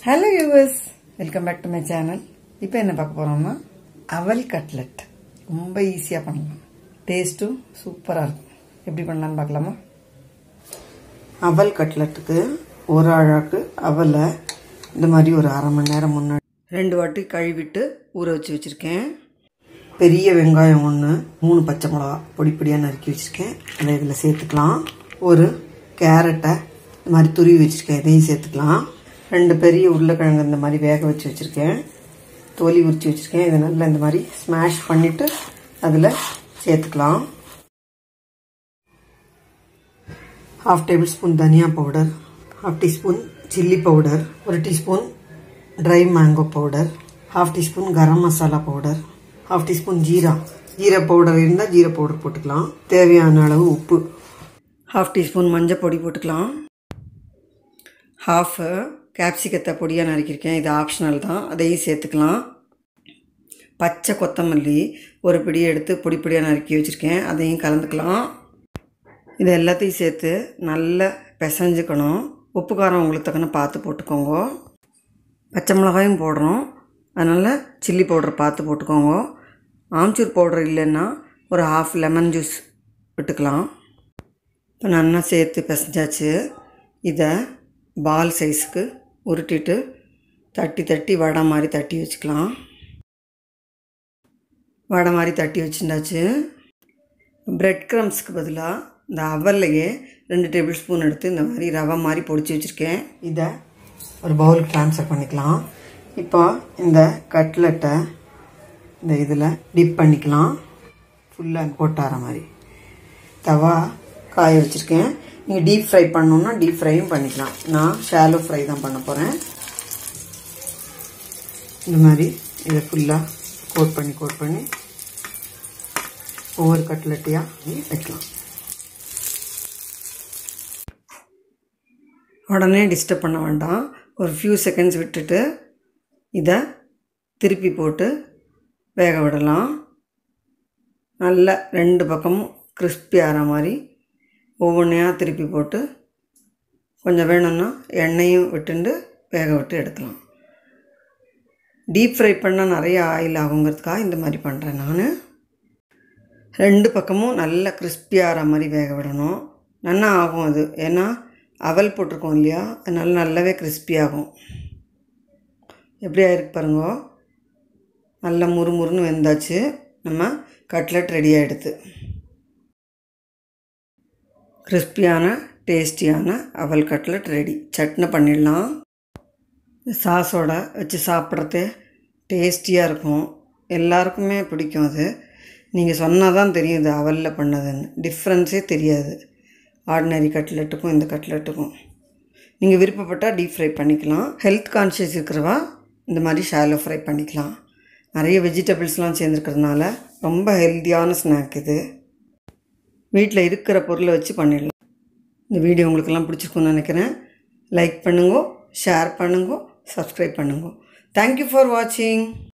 hello yours welcome back to my channel இப்போ என்ன பார்க்க போகிறோம்னா அவல் கட்லெட் ரொம்ப ஈஸியாக பண்ணலாம் டேஸ்ட்டும் சூப்பராக இருக்கும் எப்படி பண்ணலான்னு பார்க்கலாமா அவல் கட்லெட்டுக்கு ஒரு அழாக்கு அவலை இந்த மாதிரி ஒரு அரை மணி நேரம் முன்னாடி ரெண்டு வாட்டி கழுவிட்டு ஊற வச்சு வச்சுருக்கேன் பெரிய வெங்காயம் ஒன்று மூணு பச்சை மிளகா பொடி பொடியாக நறுக்கி வச்சுருக்கேன் அதை இதில் சேர்த்துக்கலாம் ஒரு கேரட்டை இந்த மாதிரி துருவி வச்சுருக்கேன் இதையும் சேர்த்துக்கலாம் ரெண்டு பெரிய உருளைக்கிழங்கு இந்த மாதிரி வேக வச்சு வச்சுருக்கேன் தோலி உரிச்சு வச்சுருக்கேன் இதை நல்லா இந்த மாதிரி ஸ்மாஷ் பண்ணிவிட்டு அதில் சேர்த்துக்கலாம் ஹாஃப் டேபிள் ஸ்பூன் தனியா powder half teaspoon chilli powder ஒரு teaspoon dry mango powder half teaspoon garam masala powder half teaspoon jeera jeera powder இருந்தால் ஜீரா பவுடர் போட்டுக்கலாம் தேவையான அளவு உப்பு ஹாஃப் டீஸ்பூன் மஞ்சள் பொடி போட்டுக்கலாம் ஹாஃப் கேப்சிகத்தை பொடியாக நறுக்கியிருக்கேன் இது ஆப்ஷனல் தான் அதையும் சேர்த்துக்கலாம் பச்சை கொத்தமல்லி ஒரு பிடி எடுத்து பொடி பொடியாக நறுக்கி வச்சுருக்கேன் அதையும் கலந்துக்கலாம் இது எல்லாத்தையும் சேர்த்து நல்லா பிசைஞ்சுக்கணும் உப்பு காரம் உங்களுக்கு தக்கன பார்த்து போட்டுக்கோங்க பச்சை மிளகாயும் போடுறோம் அதனால் சில்லி பவுடர் பார்த்து போட்டுக்கோங்க ஆம்ச்சூர் பவுடர் இல்லைன்னா ஒரு ஹாஃப் லெமன் ஜூஸ் விட்டுக்கலாம் இப்போ நல்லா சேர்த்து பிசைஞ்சாச்சு இதை பால் சைஸுக்கு உருட்டிட்டு தட்டி தட்டி வடை மாதிரி தட்டி வச்சுக்கலாம் வடை மாதிரி தட்டி வச்சுட்டாச்சு பிரெட் க்ரம்ஸ்க்கு பதிலாக இந்த அவல்லையே ரெண்டு டேபிள் ஸ்பூன் எடுத்து இந்த மாதிரி ரவை மாதிரி பொடிச்சு வச்சுருக்கேன் இதை ஒரு பவுலுக்கு ட்ரான்ஸ்ஃபர் பண்ணிக்கலாம் இப்போ இந்த கட்லெட்டை இந்த இதில் டிப் பண்ணிக்கலாம் ஃபுல்லாக கொட்டார மாதிரி தவா காய வச்சுருக்கேன் நீங்கள் டீப் ஃப்ரை பண்ணணுன்னா டீப் ஃப்ரையும் பண்ணிக்கலாம் நான் ஷாலோ ஃப்ரை தான் பண்ண போகிறேன் இந்த மாதிரி இதை ஃபுல்லாக கோட் பண்ணி கோட் பண்ணி ஒவ்வொரு கட்லெட்டையாக வைக்கலாம் உடனே டிஸ்டர்ப் பண்ண வேண்டாம் ஒரு ஃபியூ செகண்ட்ஸ் விட்டுட்டு இதை திருப்பி போட்டு வேக விடலாம் நல்லா ரெண்டு பக்கமும் கிறிஸ்பி ஆகிற மாதிரி ஒவ்வொன்றையாக திருப்பி போட்டு கொஞ்சம் வேணும்னா எண்ணெயும் விட்டுண்டு வேக விட்டு எடுக்கலாம் டீப் ஃப்ரை பண்ணால் நிறைய ஆயில் ஆகுங்கிறதுக்காக இந்த மாதிரி பண்ணுறேன் நான் ரெண்டு பக்கமும் நல்லா கிறிஸ்பி ஆகிற மாதிரி வேக விடணும் நல்லா ஆகும் அது ஏன்னா அவல் போட்டிருக்கோம் இல்லையா அதனால நல்லாவே கிறிஸ்பி ஆகும் எப்படி ஆயிருக்கு பாருங்க நல்லா முறுமுறுன்னு வெந்தாச்சு நம்ம கட்லெட் ரெடி ஆகிடுது கிறிஸ்பியான டேஸ்டியான அவல் கட்லெட் ரெடி சட்னி பண்ணிடலாம் சாஸோட வச்சு சாப்பிட்றதே டேஸ்டியாக இருக்கும் எல்லாருக்குமே பிடிக்கும் அது நீங்கள் சொன்னால் தான் தெரியும் இது அவலில் பண்ணதுன்னு டிஃப்ரென்ஸே தெரியாது ஆர்டினரி கட்லெட்டுக்கும் இந்த கட்லெட்டுக்கும் நீங்கள் விருப்பப்பட்டால் டீப் ஃப்ரை பண்ணிக்கலாம் ஹெல்த் கான்ஷியஸ் இருக்கிறவா இந்த மாதிரி ஷாலோ ஃப்ரை பண்ணிக்கலாம் நிறைய வெஜிடபிள்ஸ்லாம் சேர்ந்துருக்கிறதுனால ரொம்ப ஹெல்த்தியான ஸ்நாக் இது வீட்டில் இருக்கிற பொருளை வச்சு பண்ணிடலாம் இந்த வீடியோ உங்களுக்கெல்லாம் பிடிச்சிருக்குன்னு நினைக்கிறேன் லைக் பண்ணுங்க ஷேர் பண்ணுங்க சப்ஸ்கிரைப் பண்ணுங்க தேங்க்யூ ஃபார் வாட்சிங்